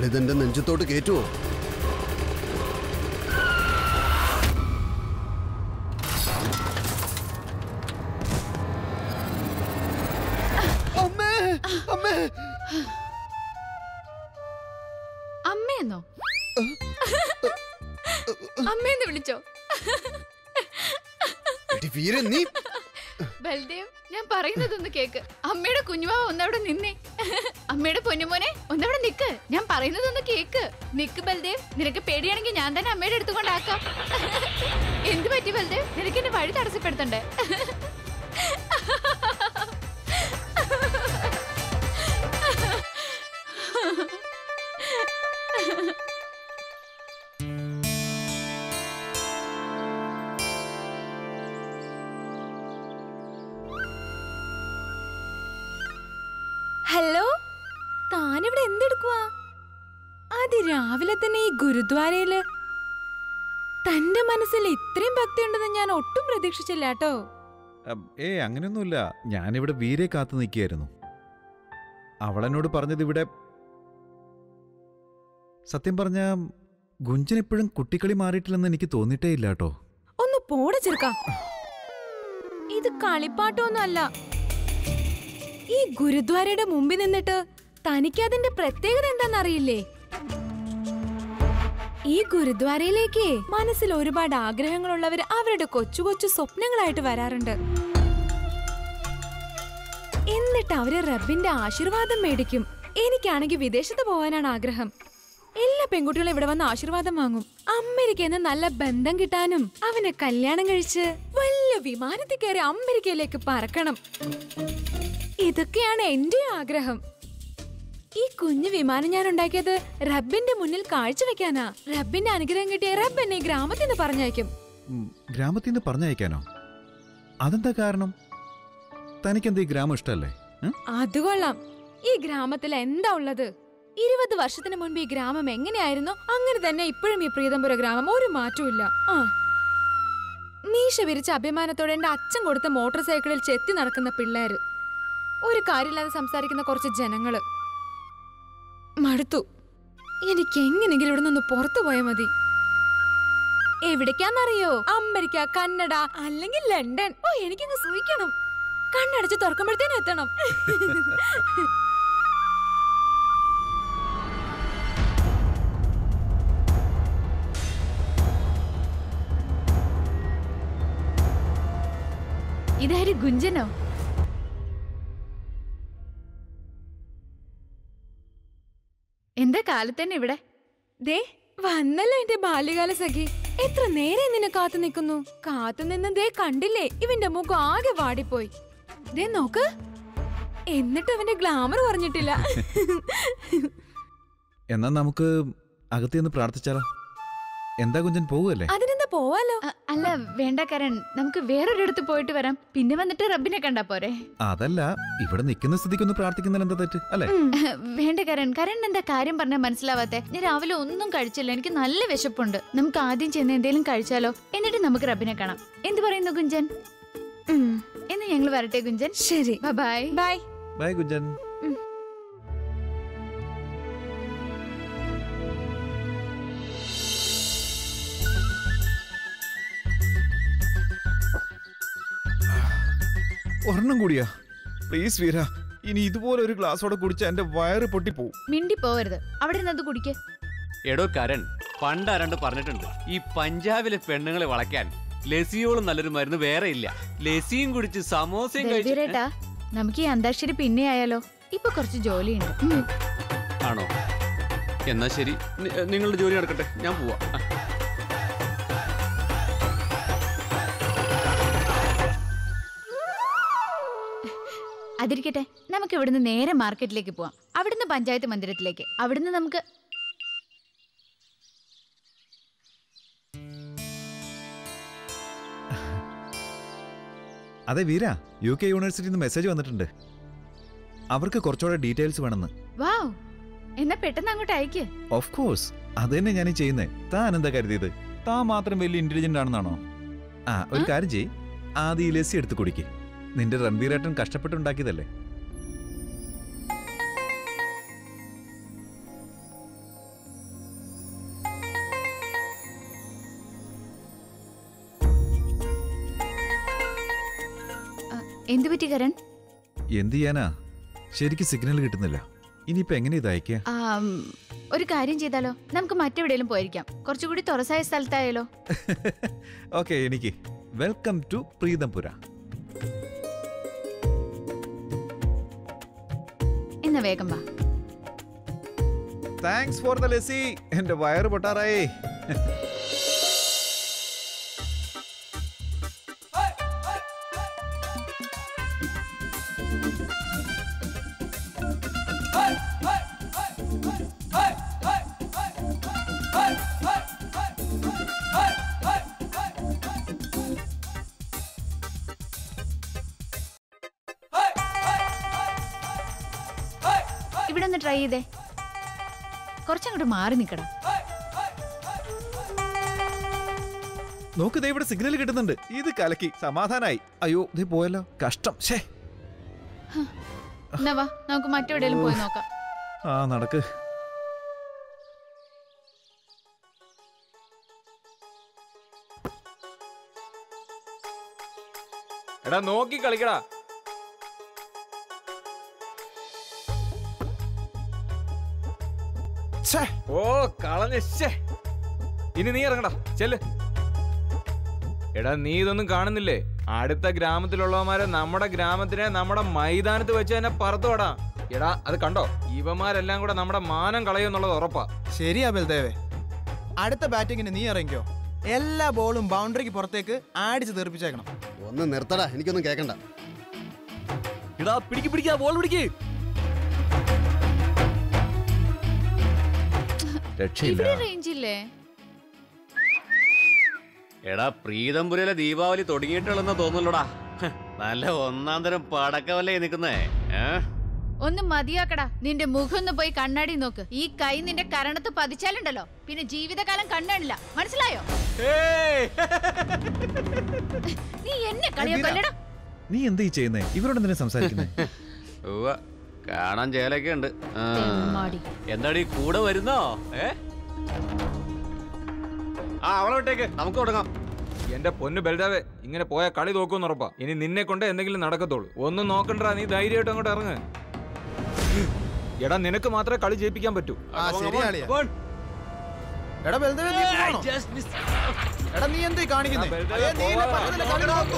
ഇവളിതെന്റെ നെഞ്ചത്തോട്ട് കയറ്റുവോ അമ്മേ അമ്മേ അമ്മയെന്നോ അമ്മയെന്ന് വിളിച്ചോ എടി വീരൻ നീ ബൽദേവ് ഞാൻ പറയുന്നതൊന്ന് കേക്ക് അമ്മയുടെ കുഞ്ഞുമാവ ഒന്നവിടെ നിന്നേ അമ്മയുടെ പൊന്നുമോനെ ഒന്നവിടെ നിക്ക് ഞാൻ പറയുന്നതൊന്ന് കേക്ക് നിക്ക് ബൽദേവ് നിനക്ക് പേടിയാണെങ്കിൽ ഞാൻ തന്നെ അമ്മയുടെ അടുത്തുകൊണ്ടാക്കാം എന്ത് പറ്റി ബൽദേവ് നിനക്ക് എന്നെ വഴി തടസ്സപ്പെടുത്തണ്ടേ ഹലോ താനിവിടെ എന്തെടുക്കുവാ അത് രാവിലെ തന്നെ ഈ ഗുരുദ്വാരയില് തന്റെ മനസ്സിൽ ഇത്രയും ഭക്തിയുണ്ടെന്ന് ഞാൻ ഒട്ടും പ്രതീക്ഷിച്ചില്ല കേട്ടോ അം, ഏ അങ്ങനെയൊന്നുമില്ല ഞാനിവിടെ വീരെ കാത്തു നിൽക്കുകയായിരുന്നു അവളെന്നോട് പറഞ്ഞത് ഇവിടെ സത്യം പറഞ്ഞ ഗുഞ്ചൻ എപ്പോഴും കുട്ടിക്കളി മാറിയിട്ടില്ലെന്ന് എനിക്ക് തോന്നിയിട്ടേ ഇല്ല കേട്ടോ ഒന്ന് പോടെ ചെറുക്ക ഇത് കളിപ്പാട്ടൊന്നും അല്ല ഈ ഗുരുദ്വാരയുടെ മുമ്പിൽ നിന്നിട്ട് തനിക്ക് അതിന്റെ പ്രത്യേകത എന്താണെന്നറിയില്ലേ ഈ ഗുരുദ്വാരയിലേക്ക് മനസ്സിൽ ഒരുപാട് ആഗ്രഹങ്ങളുള്ളവർ അവരുടെ കൊച്ചു കൊച്ചു സ്വപ്നങ്ങളായിട്ട് വരാറുണ്ട് എന്നിട്ട് അവര് റബ്ബിന്റെ ആശീർവാദം മേടിക്കും എനിക്കാണെങ്കിൽ വിദേശത്ത് പോകാനാണ് ആഗ്രഹം എല്ലാ പെൺകുട്ടികളും ഇവിടെ വന്ന് ആശീർവാദം വാങ്ങും അമേരിക്കയിൽ നിന്ന് നല്ല ബന്ധം കിട്ടാനും അവനെ കല്യാണം കഴിച്ച് വലിയ വിമാനത്തിൽ കയറി അമേരിക്കയിലേക്ക് പറക്കണം ഇതൊക്കെയാണ് എന്റെ ആഗ്രഹം ഈ കുഞ്ഞു വിമാനം ഞാൻ ഉണ്ടാക്കിയത് റബ്ബിന്റെ മുന്നിൽ കാഴ്ചവെക്കാനാ റബ്ബിന്റെ അനുഗ്രഹം കിട്ടിയ റബ്ബ് എന്നെ ഈ ഗ്രാമത്തിൽ നിന്ന് പറഞ്ഞയക്കും ഉം, ഗ്രാമത്തിൽ നിന്ന് പറഞ്ഞയക്കാനോ അതെന്താ കാരണം തനിക്കെന്താ ഈ ഗ്രാമം ഇഷ്ടമല്ലേ ഉം? അത് കൊള്ളാം ഈ ഗ്രാമത്തിൽ എന്താ ഉള്ളത് ഇരുപത് വർഷത്തിന് മുൻപ് ഈ ഗ്രാമം എങ്ങനെയായിരുന്നോ അങ്ങനെ തന്നെ ഇപ്പോഴും ഈ പ്രീതംപുര ഗ്രാമം ഒരു മാറ്റവും ആ മീശ വിരിച്ച അഭിമാനത്തോടെ എന്റെ അച്ഛൻ കൊടുത്ത മോട്ടോർ സൈക്കിളിൽ ചെത്തി നടക്കുന്ന പിള്ളേര് ഒരു കാര്യമില്ലാതെ സംസാരിക്കുന്ന കുറച്ച് ജനങ്ങള് മടുത്തു എനിക്ക് എങ്ങനെങ്കിലും ഇവിടെ നിന്ന് പുറത്തു പോയാൽ മതി എവിടേക്കാന്നറിയോ അമേരിക്ക കന്നഡ അല്ലെങ്കിൽ ലണ്ടൻ ഓ എനിക്കങ്ങ് സൂഹിക്കണം കണ്ണടച്ച് തുറക്കുമ്പോഴത്തേനും എത്തണം ഇതാര് ഗുഞ്ചനോ എന്താ കാലത്തന്നെ ഇവിടെ ദേ വന്നല്ലോ എന്റെ ബാല്യകാല സഖി എത്ര നേരെ നിന്നെ കാത്തു നിൽക്കുന്നു കാത്തു നിന്ന് ദേ കണ്ടില്ലേ ഇവന്റെ മുഖം ആകെ വാടിപ്പോയി ദേ നോക്ക് എന്നിട്ട് അവന്റെ ഗ്ലാമർ പറഞ്ഞിട്ടില്ല എന്നാ നമുക്ക് അകത്ത് നിന്ന് പ്രാർത്ഥിച്ചാലോ എന്താ കുഞ്ചൻ പോവുകയല്ലേ അതിനെന്താ പോവാലോ അ- അല്ല വേണ്ട കരൺ നമുക്ക് വേറൊരിടത്ത് പോയിട്ട് വരാം പിന്നെ വന്നിട്ട് റബ്ബിനെ കണ്ടാ പോരെ അതല്ല ഇവിടെ നിൽക്കുന്ന സ്ഥിതിക്കൊന്ന് പ്രാർത്ഥിക്കുന്നതിൽ എന്താ തെറ്റ് അല്ലേ വേണ്ട കരൺ കരൺ എന്താ കാര്യം പറഞ്ഞാൽ മനസ്സിലാവാത്തെ ഞാൻ രാവിലെ ഒന്നും കഴിച്ചില്ല എനിക്ക് നല്ല വിശപ്പുണ്ട് നമുക്ക് ആദ്യം ചെന്ന് എന്തെങ്കിലും കഴിച്ചാലോ എന്നിട്ട് നമുക്ക് റബ്ബിനെ കാണാം എന്ത് പറയുന്നു ഗുഞ്ചൻ ഉം, എന്ന് ഞങ്ങൾ വരട്ടെ ഗുഞ്ചൻ ശരി ബൈ ബൈ ബൈ കുഞ്ചൻ ഒരെണ്ണം കൂടിയാ പ്ലീസ് വീര ഇനി ഇതുപോലെ ഒരു ഗ്ലാസോടെ കുടിച്ചാൽ എന്റെ വയറ് പൊട്ടിപ്പോവും മിണ്ടി പോവരുത് അവിടെ നിന്ന് അത് കുടിക്ക് എടോ കരൺ പണ്ട് ആരാണ്ട് പറഞ്ഞിട്ടുണ്ട് ഈ പഞ്ചാബിലെ പെണ്ണുങ്ങളെ വളയ്ക്കാൻ ലസിയോളം നല്ലൊരു മരുന്ന് വേറെ ഇല്ല ലസിയും കുടിച്ച് സമോസയും കഴിച്ച് ബൽബീരേട്ടാ നമുക്ക് ഈ അന്താക്ഷരി പിന്നെ ആയാലോ ഇപ്പൊ കുറച്ച് ജോലിയുണ്ട് ഉം. ആണോ എന്നാ ശരി നി- നിങ്ങളുടെ ജോലി നടക്കട്ടെ ഞാൻ പോവാ ആ. അതിരിക്കട്ടെ നമുക്ക് ഇവിടുന്ന് നേരെ മാർക്കറ്റിലേക്ക് പോവാം അവിടുന്ന് പഞ്ചായത്ത് മന്ദിരത്തിലേക്ക് അവിടുന്ന് നമുക്ക് അതെ വീര യു കെ യൂണിവേഴ്സിറ്റിയിൽ നിന്ന് മെസ്സേജ് വന്നിട്ടുണ്ട് അവർക്ക് കുറച്ചുകൂടെ ഡീറ്റെയിൽസ് വേണമെന്ന് വാവ് എന്നാ പെട്ടെന്ന് അങ്ങോട്ട് അയക്ക് ഓഫ് കോഴ്സ് അത് തന്നെ ഞാൻ ചെയ്യുന്നേ താൻ എന്താ കരുതിയത് താൻ മാത്രം വലിയ ഇന്റലിജന്റ് ആണെന്നാണോ ആ ഒരു കാര്യം ചെയ് ആദ്യം ഈ ലസ്സി എടുത്ത് കുടിക്ക് നിന്റെ രൺവീരേട്ടൻ കഷ്ടപ്പെട്ടുണ്ടാക്കിയതല്ലേ എന്തു പറ്റി കരൺ എന്ത് ചെയ്യാനാ ശരിക്ക് സിഗ്നൽ കിട്ടുന്നില്ല ഇനിയിപ്പോ എങ്ങനെ ഇത് അയക്കുക ആം, ഒരു കാര്യം ചെയ്താലോ നമുക്ക് മറ്റെവിടെയെങ്കിലും പോയിരിക്കാം കുറച്ചുകൂടി തുറസായ സ്ഥലത്തായാലോ ഓക്കെ എനിക്ക് വെൽക്കം ടു പ്രീതംപുര എന്നാ വേഗം വാ താങ്ക്സ് ഫോർ ദ ലെസി എന്റെ വയറ് പൊട്ടാറായി ഇവിടെ ഒന്ന് ട്രൈ ചെയ്തേ കുറച്ചങ്ങോട്ട് മാറി നിക്കടാ നോക്ക് ദേ ഇവിടെ സിഗ്നൽ കിട്ടുന്നുണ്ട് ഇത് കലക്കി സമാധാനായി അയ്യോ ദേ പോയല്ലോ കഷ്ടം ഷേ എന്നാ വാ നമുക്ക് മറ്റെവിടെയെങ്കിലും പോയി നോക്കാം ആ നടക്ക് എടാ നോക്കി കളിക്കടാ ഛേ, ഓ കളഞ്ഞ ശ്ശേ. ഇനി നീ ഇറങ്ങടാ ചെല്ല് എടാ നീ ഇതൊന്നും കാണുന്നില്ലേ അടുത്ത ഗ്രാമത്തിലുള്ളവന്മാരെ നമ്മുടെ ഗ്രാമത്തിനെ നമ്മുടെ മൈതാനത്ത് വെച്ച് തന്നെ പറത്തുവാടാ എടാ അത് കണ്ടോ ഇവന്മാരെല്ലാം കൂടെ നമ്മുടെ മാനം കളയുമെന്നുള്ളത് ഉറപ്പാ ശരിയാ ബൽദേവേ അടുത്ത ബാറ്റിങ്ങിന് നീ ഇറങ്ങിക്കോ എല്ലാ ബോളും ബൗണ്ടറിക്ക് പുറത്തേക്ക് ആടിച്ച് തീർപ്പിച്ചേക്കണം ഒന്ന് നിർത്തടാ എനിക്കൊന്നും കേക്കണ്ട എടാ പിടിക്ക് പിടിക്കാ ബോൾ പിടിക്ക് രക്ഷയില്ല ഇവിടെ റേഞ്ച് ഇല്ലേ എടാ പ്രീതംപുരയിലെ ദീപാവലി തുടങ്ങിയിട്ടുള്ളെന്ന് തോന്നുന്നല്ലോടാ ഹ്, നല്ല ഒന്നാം തരം പടക്കവല്ലേ നിക്കുന്നേ ഏ ഒന്ന് മതിയാക്കടാ നിന്റെ മുഖം ഒന്ന് പോയി കണ്ണാടി നോക്ക് ഈ കൈ നിന്റെ കരണത്ത് പതിച്ചാലുണ്ടല്ലോ പിന്നെ ജീവിതകാലം കണ്ണാണില്ല മനസ്സിലായോ ഏയ്! നീ എന്നെ കളിയാക്കല്ലടാ നീ എന്താ ഈ ചെയ്യുന്നേ ഇവരോട് എന്തിനാ സംസാരിക്കുന്നേ ഉവ്വ, കാണാൻ ചേലൊക്കെ ഉണ്ട് ആ. തെമ്മാടി. എന്താടി കൂടെ വരുന്നോ ഏ ആ അവളെ വിട്ടേക്ക് നമുക്ക് തുടങ്ങാം എന്റെ പൊന്നു ബൽദാവേ ഇങ്ങനെ പോയ കളി നോക്കുമെന്ന് ഉറപ്പാ ഇനി നിന്നെ കൊണ്ട് എന്തെങ്കിലും നടക്കത്തുള്ളൂ ഒന്നും നോക്കണ്ടാ നീ ധൈര്യമായിട്ട് അങ്ങോട്ട് ഇറങ്ങ് എടാ നിനക്ക് മാത്രമേ കളി ജയിപ്പിക്കാൻ പറ്റൂ ആ ശരിയാളിയാ എടാ ബൽദേവേ നീ പോണോ? എടാ നീ എന്തേ കാണിക്കുന്നേ അയ്യോ, നീ ഇല്ല പറഞ്ഞില്ല, കളി നോക്കൂ.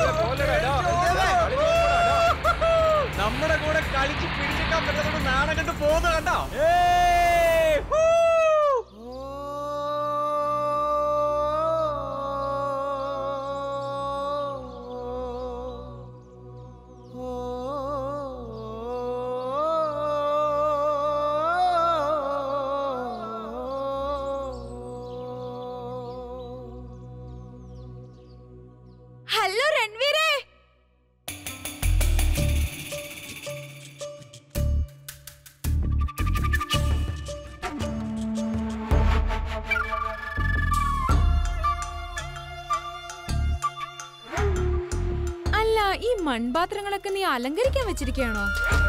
നമ്മുടെ കൂടെ കളിച്ച് പിടിച്ചേക്കാൻ പറ്റാത്ത നാണം കണ്ട് പോകുന്ന കണ്ടോ ഹലോ രൺവീരേ അല്ല ഈ മൺപാത്രങ്ങളൊക്കെ നീ അലങ്കരിക്കാൻ വെച്ചിരിക്കുകയാണോ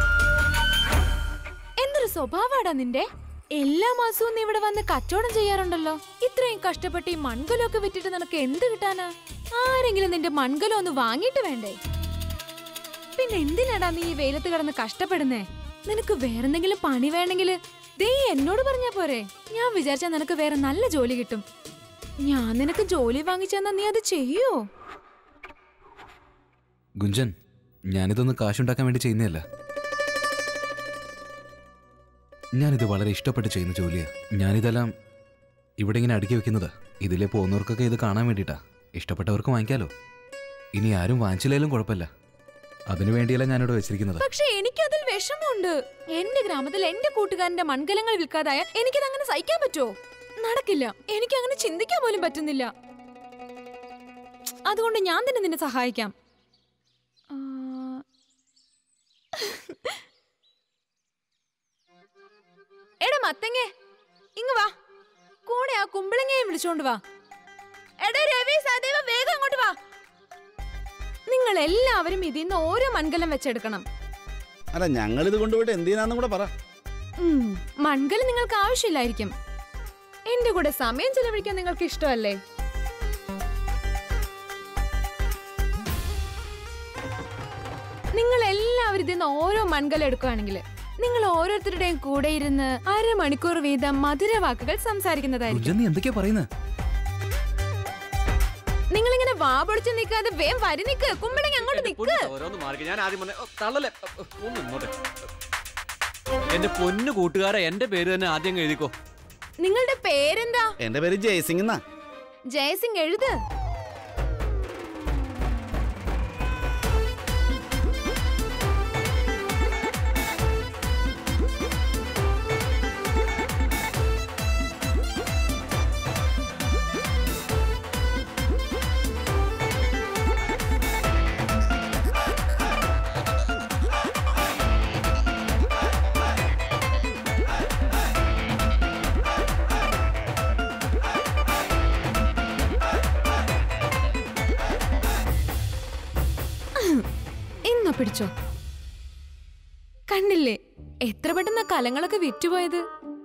എന്തൊരു സ്വഭാവാടാ നിന്റെ എല്ലാ മാസവും നീ ഇവിടെ വന്ന് കച്ചവടം ചെയ്യാറുണ്ടല്ലോ ഇത്രയും കഷ്ടപ്പെട്ട് ഈ മൺകലമൊക്കെ വിറ്റിട്ട് നിനക്ക് എന്ത് കിട്ടാനാ ആരെങ്കിലും നിന്റെ മൺകലം ഒന്ന് വാങ്ങിയിട്ട് വേണ്ടേ പിന്നെ എന്തിനാടാ നീ ഈ വെയിലത്ത് കിടന്ന് കഷ്ടപ്പെടുന്നേ നിനക്ക് വേറെന്തെങ്കിലും പണി വേണമെങ്കിൽ ദേ എന്നോട് പറഞ്ഞാ പോരെ ഞാൻ വിചാരിച്ചാ നിനക്ക് വേറെ നല്ല ജോലി കിട്ടും ഞാൻ നിനക്ക് ജോലി വാങ്ങിച്ചെന്നാ നീ അത് ചെയ്യോ ഗുഞ്ചൻ ഞാനിതൊന്നും കാശുണ്ടാക്കാൻ വേണ്ടി ചെയ്യുന്നതല്ല ഞാനിത് വളരെ ഇഷ്ടപ്പെട്ട് ചെയ്യുന്ന ജോലിയാ ഞാനിതെല്ലാം ഇവിടെ ഇങ്ങനെ അടുക്കി വെക്കുന്നത് ഇതിലെ പോകുന്നവർക്കൊക്കെ ഇത് കാണാൻ വേണ്ടിയിട്ടാ ഇഷ്ടപ്പെട്ടവർക്ക് വാങ്ങിക്കാലോ ഇനി ആരും വാങ്ങിച്ചില്ലേലും കുഴപ്പമില്ല അതിനു വേണ്ടിയല്ല ഞാനിവിടെ വെച്ചിരിക്കുന്നത് പക്ഷെ എനിക്കതിൽ വിഷമമുണ്ട് എന്റെ ഗ്രാമത്തിൽ എന്റെ കൂട്ടുകാരന്റെ മൺകലങ്ങൾ വിൽക്കാതായ എനിക്കത് അങ്ങനെ സഹിക്കാൻ പറ്റുമോ നടക്കില്ല എനിക്ക് അങ്ങനെ ചിന്തിക്കാൻ പോലും പറ്റുന്നില്ല അതുകൊണ്ട് ഞാൻ തന്നെ നിന്നെ സഹായിക്കാം ആ, എടാ മത്തങ്ങേ ഇങ്ങ് വാ കൂടെ ആ കുമ്പളങ്ങയും വിളിച്ചോണ്ട് വാ എടാ രവി സദേവ വേഗം അങ്ങോട്ട് വാ നിങ്ങൾ എല്ലാവരും ഇതിന്ന് ഓരോ മൺകലം വെച്ചെടുക്കണം അല്ല ഞങ്ങളിത് കൊണ്ടുപോയിട്ട് എന്തിനാന്നും കൂടെ പറ ഉം, മൺകലം നിങ്ങൾക്ക് ആവശ്യമില്ലായിരിക്കും എന്റെ കൂടെ സമയം ചെലവഴിക്കാൻ നിങ്ങൾക്ക് ഇഷ്ടമല്ലേ നിങ്ങൾ എല്ലാവരും ഇതിന്ന് ഓരോ മൺകല എടുക്കുകയാണെങ്കിൽ നിങ്ങൾ ഓരോരുത്തരുടെയും കൂടെ ഇരുന്ന് അരമണിക്കൂർ വീതം മധുര വാക്കുകൾ സംസാരിക്കുന്നതായിരിക്കും ഗുഞ്ചൻ നീ എന്തൊക്കെയാ പറയുന്നത് നിങ്ങൾ ഇങ്ങനെ വാ പൊളിച്ച് നിൽക്കാതെ വേം വരി നിക്ക് കുമ്പിടങ്ങി അങ്ങോട്ട് എന്റെ നിക്ക് പൊന്ന് ഓരോന്ന് മാറി ഞാൻ ആദ്യം പറഞ്ഞ തള്ളല്ലേ ഓ, ഒന്ന് ഇങ്ങോട്ട് എന്റെ പൊന്നു കൂട്ടുകാരെ എന്റെ പേര് തന്നെ ആദ്യം അങ്ങ് എഴുതിക്കോ നിങ്ങളുടെ പേരെന്താ എന്റെ പേര് ജയസിംഗ് എന്നാ ജയസിംഗ് എഴുത് ഇന്ന പിടിച്ചോ കണ്ടില്ലേ എത്ര പെട്ടെന്ന് കലങ്ങളൊക്കെ വിറ്റുപോയത്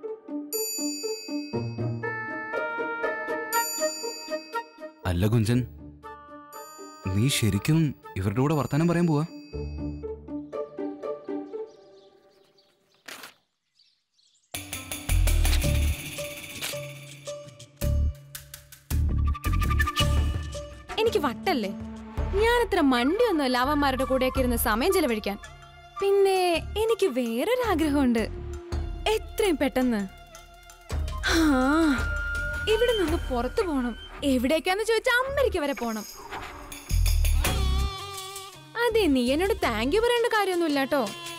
അല്ല ഗുഞ്ചൻ നീ ശരിക്കും ഇവരുടെ കൂടെ വർത്താനം പറയാൻ പോവാ എനിക്ക് വട്ടല്ലേ ഞാനത്ര മണ്ടിയൊന്നുമല്ല അവന്മാരുടെ കൂടെയൊക്കെ ഇരുന്ന് സമയം ചെലവഴിക്കാൻ പിന്നെ എനിക്ക് വേറൊരു ആഗ്രഹമുണ്ട് എത്രയും പെട്ടെന്ന് ആ, ഇവിടെ നിന്ന് പുറത്തു പോണം എവിടേക്കാന്ന് ചോദിച്ചാൽ അമ്പരിക്ക വരെ പോണം അതെ നീ എന്നോട് താങ്ക് യു പറയേണ്ട കാര്യമൊന്നുമില്ല കേട്ടോ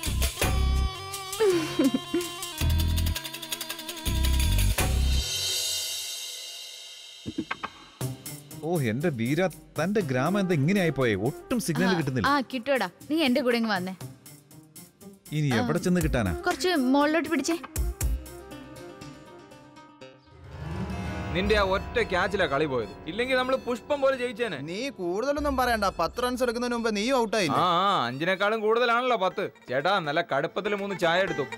ഓ എന്റെ വീര തന്റെ ഗ്രാമം എന്താ ഇങ്ങനെ ആയിപ്പോയെ ഒട്ടും സിഗ്നൽ കിട്ടുന്നില്ല ആ കിട്ടൂടാ നീ എന്റെ കൂടെ ഇങ്ങ് വന്നേ ഇനി എവിടെ ചെന്ന് കിട്ടാനാ കുറച്ച് മുകളിലോട്ട് പിടിച്ചേ നിന്റെ ആ ഒറ്റ ക്യാച്ചിലാ കളി പോയത് ഇല്ലെങ്കിൽ നമ്മൾ പുഷ്പം പോലെ ജയിച്ചേനെ നീ കൂടുതലൊന്നും പറയണ്ട പത്ത് റൺസ് എടുക്കുന്നതിന് മുമ്പ് നീ ഔട്ടായി ആ ആ അഞ്ചിനേക്കാളും കൂടുതലാണല്ലോ പത്ത് ചേട്ടാ നല്ല കടുപ്പത്തിൽ മൂന്ന് ചായ എടുത്തു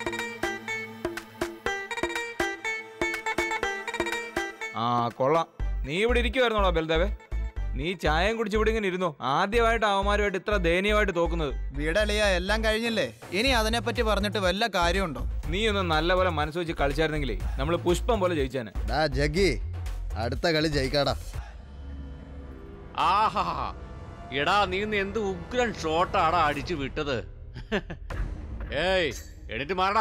ആ കൊള്ളാം നീ ഇവിടെ ഇരിക്കുവായിരുന്നോടാ ബൽദേവേ നീ ചായയും കുടിച്ച് ഇവിടെ ഇങ്ങനെ ഇരുന്നു ആദ്യമായിട്ട് അവന്മാരുമായിട്ട് ഇത്ര ദയനീയമായിട്ട് തോക്കുന്നത് വീടളിയ എല്ലാം കഴിഞ്ഞില്ലേ ഇനി അതിനെപ്പറ്റി പറഞ്ഞിട്ട് വല്ല കാര്യമുണ്ടോ നീ ഒന്ന് നല്ലപോലെ മനസ്സ് വെച്ച് കളിച്ചായിരുന്നെങ്കിലേ നമ്മൾ പുഷ്പം പോലെ ജയിച്ചേനെ ഡാ ജഗ്ഗി അടുത്ത കളി ജയിക്കാടാ ആഹാ എടാ നീ ഇന്ന് എന്ത് ഉഗ്രൻ ഷോട്ടാടാ അടിച്ചു വിട്ടത് ഏയ് എണീറ്റ് മാറടാ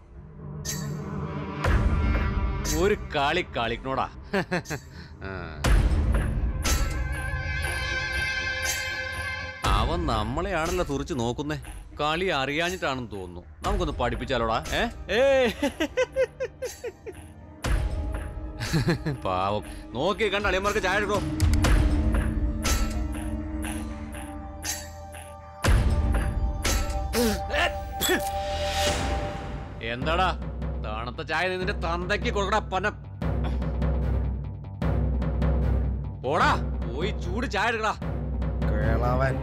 ഒരു കളി കളിക്കണോടാ ആ. അവൻ നമ്മളെയാണല്ലോ തുറിച്ച് നോക്കുന്നേ കളി അറിയാഞ്ഞിട്ടാണെന്ന് തോന്നുന്നു നമുക്കൊന്ന് പഠിപ്പിച്ചാലോടാ ഏ ഏയ്. പാവം നോക്കി കണ്ട അളിയന്മാർക്ക് ചായ എടുക്കോ എന്താടാ തണുത്ത ചായ നീ നിന്റെ തന്തയ്ക്ക് കൊടുക്കടാ പന പോടാ പോയി ചൂട് ചായ എടുക്കടാ കേളവൻ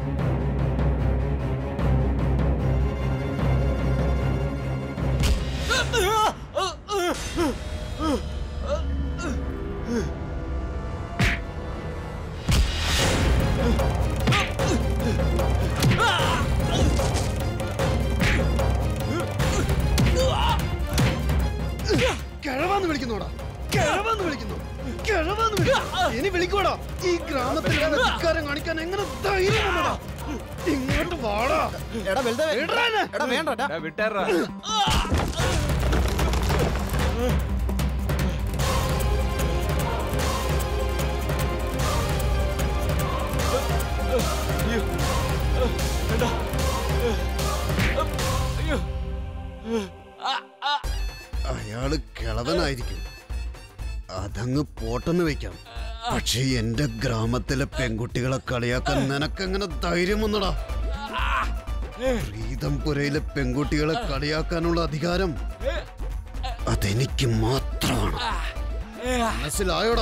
കിഴവാന്ന് വിളിക്കുന്നോടാ കിഴവാന്ന് വിളിക്കുന്നു കിഴവാന്ന് വിളിക്കുന്നു ഇനി വിളിക്കോടാ ഈ ഗ്രാമത്തിൽ ഇങ്ങനെ ധിക്കാരം കാണിക്കാൻ എങ്ങനെ ധൈര്യം വന്നടാ ഇങ്ങോട്ട് വാടാ എടാ ബൽദേവേ വിടറാ എന്നെ. എടാ വേണ്ട ഡാ, വിട്ടേറാ അയാള് കിളവനായിരിക്കും അതങ്ങ് പോട്ടെന്ന് വെക്കാം പക്ഷെ എന്റെ ഗ്രാമത്തിലെ പെൺകുട്ടികളെ കളിയാക്കാൻ നിനക്കെങ്ങനെ ധൈര്യം വന്നടാ പ്രീതംപുരയിലെ പെൺകുട്ടികളെ കളിയാക്കാനുള്ള അധികാരം അതെനിക്ക് മാത്രമാണ് മനസ്സിലായോടാ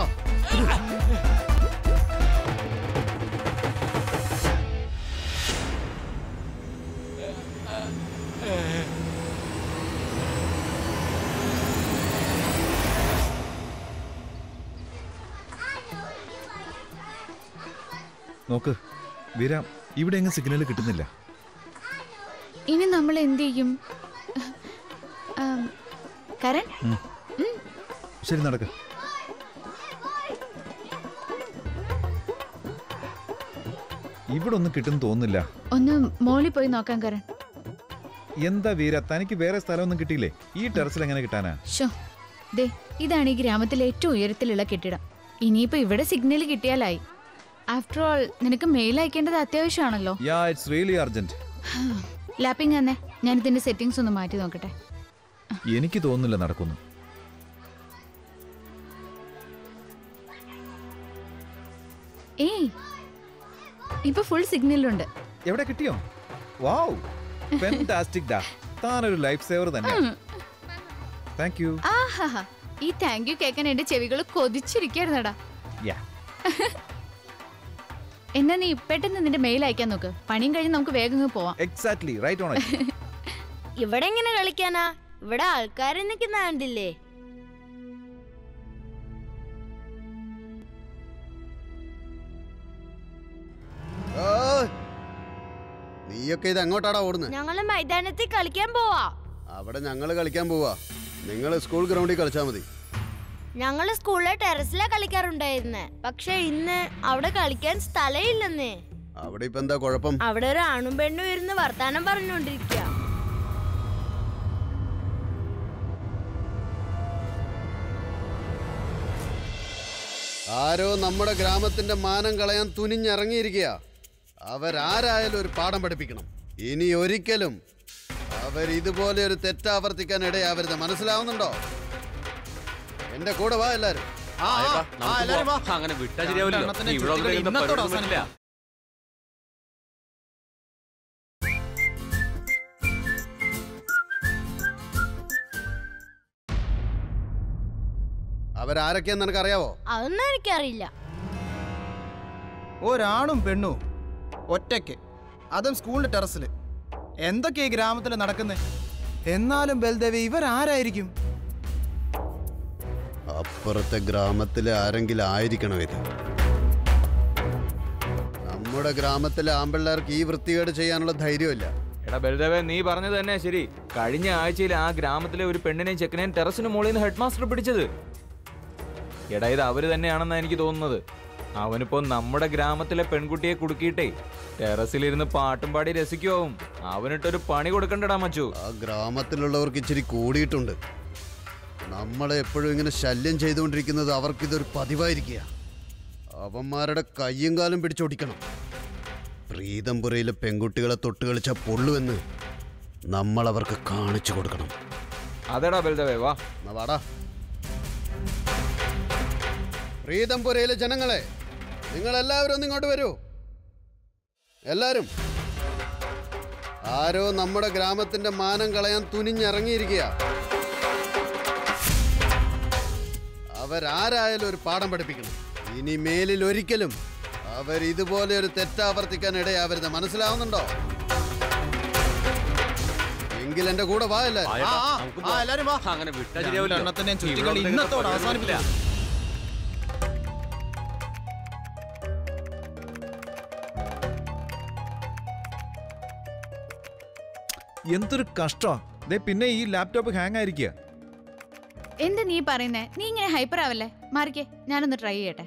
നോക്ക് വീര ഇവിടെ എങ്ങും സിഗ്നൽ കിട്ടുന്നില്ല നമ്മൾ എന്ത് ചെയ്യും ആം, കരൺ ശരി നടക്ക് ഇവിടെ ഒന്നും കിട്ടും തോന്നുന്നില്ല ഒന്ന് മോളിൽ പോയി നോക്കാം കരൺ എന്താ വീര തനിക്ക് വേറെ സ്ഥലമൊന്നും കിട്ടിയില്ലേ ഈ ടെറസിൽ എങ്ങനെ കിട്ടാനാ ഷോ ദേ ഇതാണ് ഈ ഗ്രാമത്തിലെ ഏറ്റവും ഉയരത്തിലുള്ള കെട്ടിടം ഇനിയിപ്പോ ഇവിടെ സിഗ്നൽ കിട്ടിയാലായി ആഫ്റ്റർ ഓൾ നിനക്ക് മെയിൽ അയക്കേണ്ടത് അത്യാവശ്യമാണല്ലോ യാ ഇറ്റ്സ് റിയലി അർജന്റ് ലാപ്പിംഗ് തന്നെ ഞാൻ ഇതിന്റെ സെറ്റിംഗ്സ് ഒന്ന് മാറ്റി നോക്കട്ടെ എനിക്ക് തോന്നുന്നില്ല നടക്കുന്നു ഏയ് ഇപ്പൊ ഫുൾ സിഗ്നലുണ്ട് എവിടെ കിട്ടിയോ വാവ് ഫാന്റാസ്റ്റിക് ഡാ താനൊരു ലൈഫ് സേവർ തന്നെ താങ്ക് യു ആഹാ ഈ താങ്ക് യു കേൾക്കാൻ എന്റെ ചെവികൾ കൊതിച്ചിരിക്കായിരുന്നടാ യാ എന്നാ നീ പെട്ടെന്ന് നിന്റെ മെയിൽ അയക്കാൻ നോക്ക് പണിയും കഴിഞ്ഞ് നമുക്ക് വേഗം ഇങ്ങ് പോവാം എക്സാക്ട്ലി റൈറ്റ് ഓൺ ഇവിടെ എങ്ങനെ കളിക്കാനാ ഇവിടെ ആൾക്കാരെ നിൽക്കുന്ന കണ്ടില്ലേ ഓയ്. നീയൊക്കെ ഇത് എങ്ങോട്ടാടാ ഓടുന്നത് ഞങ്ങള് മൈതാനത്തിൽ കളിക്കാൻ പോവാ അവിടെ ഞങ്ങൾ കളിക്കാൻ പോവാ നിങ്ങൾ സ്കൂൾ ഗ്രൗണ്ടിൽ കളിച്ചാൽ മതി ഞങ്ങള് സ്കൂളിലെ ടെറസിലാ കളിക്കാറുണ്ടായിരുന്നെ പക്ഷെ ഇന്ന് അവിടെ കളിക്കാൻ സ്ഥലമില്ലെന്നേ അവിടെ ഇപ്പൊ എന്താ കുഴപ്പം അവിടെ ഒരു ആണും പെണ്ണും ഇരുന്ന് വർത്താനം പറഞ്ഞുകൊണ്ടിരിക്കുക ആരോ നമ്മുടെ ഗ്രാമത്തിന്റെ മാനം കളയാൻ തുനിഞ്ഞിറങ്ങിയിരിക്കുക അവരാരായാലും ഒരു പാഠം പഠിപ്പിക്കണം ഇനി ഒരിക്കലും അവർ ഇതുപോലെ ഒരു തെറ്റ് ആവർത്തിക്കാൻ ഇടയാവരുത് മനസ്സിലാവുന്നുണ്ടോ എന്റെ കൂടെ വാ എല്ലാരും ആ, ആ, ആയേട്ടാ, ആ, നമുക്ക് എല്ലാരും വാ. പോവാം. അങ്ങനെ വിട്ടാ ശരിയാവില്ല രണ്ടെണ്ണത്തിന്റെ ഇവിടെ ഒന്നും ചുറ്റിക്കളി ഇങ്ങനത്തെ ഇന്നത്തോടെ പരിപാടിയൊന്നും പറ്റില്ല. അവരാരൊക്കെയെന്ന് നിനക്കറിയാവോ അതൊന്നും എനിക്കറിയില്ല ഒരാണും പെണ്ണും ഒറ്റയ്ക്ക് അതും സ്കൂളിന്റെ ടെറസിൽ എന്തൊക്കെയാ ഈ ഗ്രാമത്തിൽ നടക്കുന്നത് എന്നാലും ബൽദേവി ഇവരാരായിരിക്കും അപ്പുറത്തെ ഗ്രാമത്തിലെ ആരെങ്കിലും ആയിരിക്കണം ഇത് നമ്മുടെ ഗ്രാമത്തിലെ ആമ്പിള്ളേർക്ക് ഈ വൃത്തികേട് ചെയ്യാനുള്ള ധൈര്യമില്ല എടാ ബൽദേവേ നീ പറഞ്ഞത് തന്നെ ശരി കഴിഞ്ഞ ആഴ്ചയിൽ ആ ഗ്രാമത്തിലെ ഒരു പെണ്ണിനെയും ചെക്കനെയും ടെറസിന് മുകളിൽ നിന്ന് ഹെഡ് മാസ്റ്റർ പിടിച്ചത് എടാ ഇത് അവര് തന്നെയാണെന്നാണ് എനിക്ക് തോന്നുന്നത് അവനിപ്പോ നമ്മുടെ ഗ്രാമത്തിലെ പെൺകുട്ടിയെ കുടുക്കിയിട്ടേ ടെറസിലിരുന്ന് പാട്ടും പാടി രസിക്കുമാവും അവനിട്ടൊരു പണി കൊടുക്കണ്ടടാ മച്ചു ആ ഗ്രാമത്തിലുള്ളവർക്ക് ഇച്ചിരി കൂടിയിട്ടുണ്ട് നമ്മളെ എപ്പോഴും ഇങ്ങനെ ശല്യം ചെയ്തുകൊണ്ടിരിക്കുന്നത് അവർക്കിതൊരു പതിവായിരിക്കുക അവന്മാരുടെ കയ്യും കാലും പിടിച്ചൊടിക്കണം പ്രീതംപുരയിലെ പെൺകുട്ടികളെ തൊട്ട് കളിച്ച പൊള്ളുവെന്ന് നമ്മൾ അവർക്ക് കാണിച്ചു കൊടുക്കണം അതെടാ ബൽദേവേ വാ എന്നാ വാടാ പ്രീതംപുരയിലെ ജനങ്ങളെ നിങ്ങൾ എല്ലാവരും ഒന്ന് ഇങ്ങോട്ട് വരൂ എല്ലാരും ആരോ നമ്മുടെ ഗ്രാമത്തിന്റെ മാനം കളയാൻ തുനിഞ്ഞിറങ്ങിയിരിക്കുക അവരാരായാലും ഒരു പാഠം പഠിപ്പിക്കണം ഇനി മേലിൽ ഒരിക്കലും അവർ ഇതുപോലെ ഒരു തെറ്റാവർത്തിക്കാൻ ഇടയാവരുത് മനസ്സിലാവുന്നുണ്ടോ എങ്കിൽ എന്റെ കൂടെ വാ എല്ലാവരും ആയേട്ടാ, ആ, ആ, നമുക്ക് ആ, പോവാം. എല്ലാരും വാ. അങ്ങനെ വിട്ടാ ശരിയാവില്ല രണ്ടെണ്ണത്തിന്റെയും ഇവിടെ ചുറ്റിക്കളി ഒന്നും ഇന്നത്തോടെ ഇങ്ങനത്തെ അവസാനിപ്പില്ല പരിപാടിയൊന്നും എന്തൊരു കഷ്ടമാ ദേ പിന്നെ ഈ ലാപ്ടോപ്പ് ഹാങ് ആയിരിക്കുക എന്താ നീ പറയുന്നേ നീ ഇങ്ങനെ ഹൈപ്പർ ആവല്ലേ മാറിക്കേ ഞാനൊന്ന് ട്രൈ ചെയ്യട്ടെ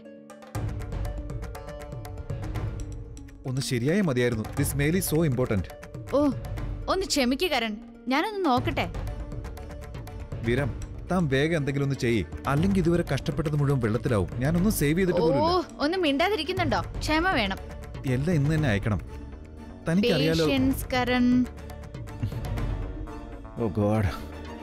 ഒന്ന് ശരിയായ മതിയായിരുന്നു this mail is so important ഓ ഒന്ന് ക്ഷമിക്ക് കരൺ ഞാനൊന്ന് നോക്കട്ടെ വിരം താൻ വേഗം എന്തെങ്കിലും ഒന്ന് ചെയ്യ് അല്ലെങ്കിൽ ഇതുവരെ കഷ്ടപ്പെട്ടത് മുഴുവൻ വെള്ളത്തിലാവും ഞാനൊന്നും സേവ് ചെയ്തിട്ട് ഓ പോലും ഒന്ന് മിണ്ടാതിരിക്കുന്നുണ്ടോ ക്ഷമ വേണം എല്ലാം ഇന്ന് തന്നെ അയക്കണം തനിക്കറിയാലോ പേഷ്യൻസ് കരൺ ഓ ഗോഡ്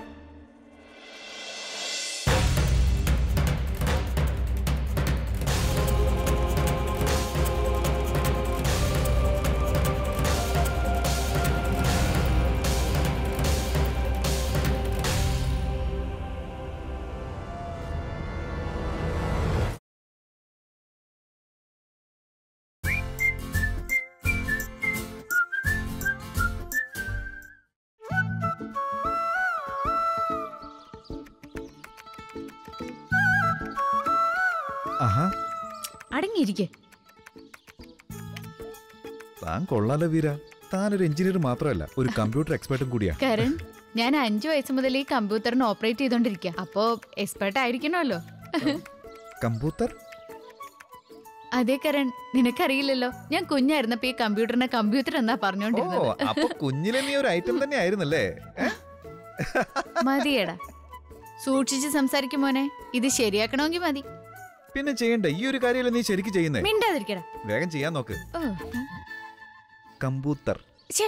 ആഹാ അടങ്ങിയിരിക്കെ താൻ കൊള്ളാലോ വീര താനൊരു എഞ്ചിനീയർ മാത്രമല്ല ഒരു കമ്പ്യൂട്ടർ എക്സ്പേർട്ടും കൂടിയാ കരൺ ഞാൻ അഞ്ചു വയസ്സ് മുതൽ ഈ കമ്പ്യൂട്ടറിന് ഓപ്പറേറ്റ് ചെയ്തോണ്ടിരിക്കുക അപ്പോ എക്സ്പെർട്ട് ആയിരിക്കണമല്ലോ കമ്പ്യൂട്ടർ അതേ കരൺ നിനക്കറിയില്ലല്ലോ ഞാൻ കുഞ്ഞായിരുന്നപ്പോ ഈ കമ്പ്യൂട്ടറിനെ കമ്പ്യൂട്ടർ എന്നാ ഓ പറഞ്ഞോണ്ടിരുന്നത് അപ്പൊ കുഞ്ഞിലെ നീ ഒരു ഐറ്റം തന്നെ ആയിരുന്നല്ലേ ഏ? മതിയടാ സൂക്ഷിച്ച് സംസാരിക്കും മോനെ ഇത് ശരിയാക്കണമെങ്കിൽ മതി പിന്നെ ചെയ്യണ്ട ഈ ഒരു കാര്യമല്ലേ നീ ശരിക്കും ചെയ്യുന്നേ മിണ്ടാതിരിക്കടാ വേഗം ചെയ്യാൻ നോക്ക് ഓ കമ്പ്യൂട്ടർ ഛേ.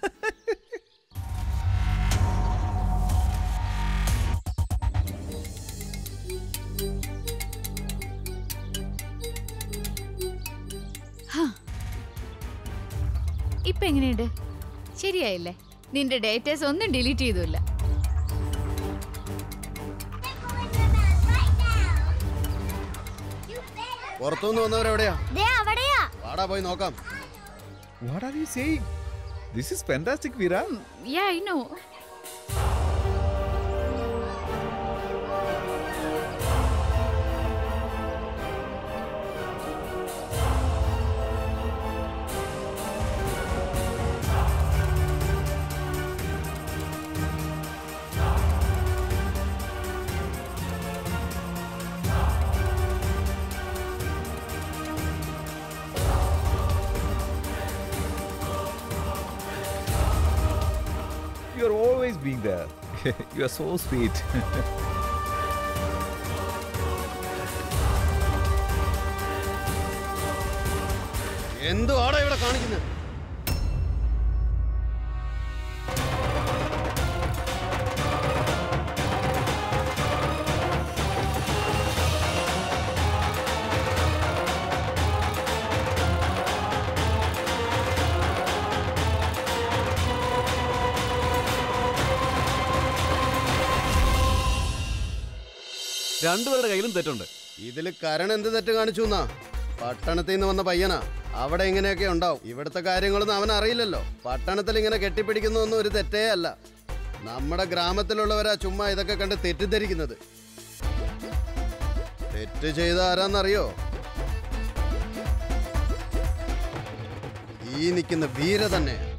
ഹാ. ഇപ്പൊ എങ്ങനെയുണ്ട് ശരിയായില്ലേ നിന്റെ ഡേറ്റാസ് ഒന്നും ഡിലീറ്റ് ചെയ്തില്ല പുറത്തുനിന്ന് വന്നവരെവിടെയാ ദേ അവിടെയാ വാടാ പോയി നോക്കാം what are you saying this is fantastic Veera yeah I know you are always being there you are so sweet എന്തുവാടാ ഇവിടെ കാണിക്കുന്നത് രണ്ടുപേരുടെ കയ്യിലും തെറ്റുണ്ട് ഇതില് കരൺ എന്ത് തെറ്റ് കാണിച്ചു എന്നാ പട്ടണത്തിൽ നിന്ന് വന്ന പയ്യനാ അവിടെ ഇങ്ങനെയൊക്കെ ഉണ്ടാവും ഇവിടുത്തെ കാര്യങ്ങളൊന്നും അവൻ അറിയില്ലല്ലോ പട്ടണത്തിൽ ഇങ്ങനെ കെട്ടിപ്പിടിക്കുന്നതൊന്നും ഒരു തെറ്റേ അല്ല നമ്മുടെ ഗ്രാമത്തിലുള്ളവരാ ചുമ്മാ ഇതൊക്കെ കണ്ട് തെറ്റിദ്ധരിക്കുന്നത് തെറ്റ് ചെയ്ത ആരാന്നറിയോ ഈ നിൽക്കുന്ന വീര തന്നെ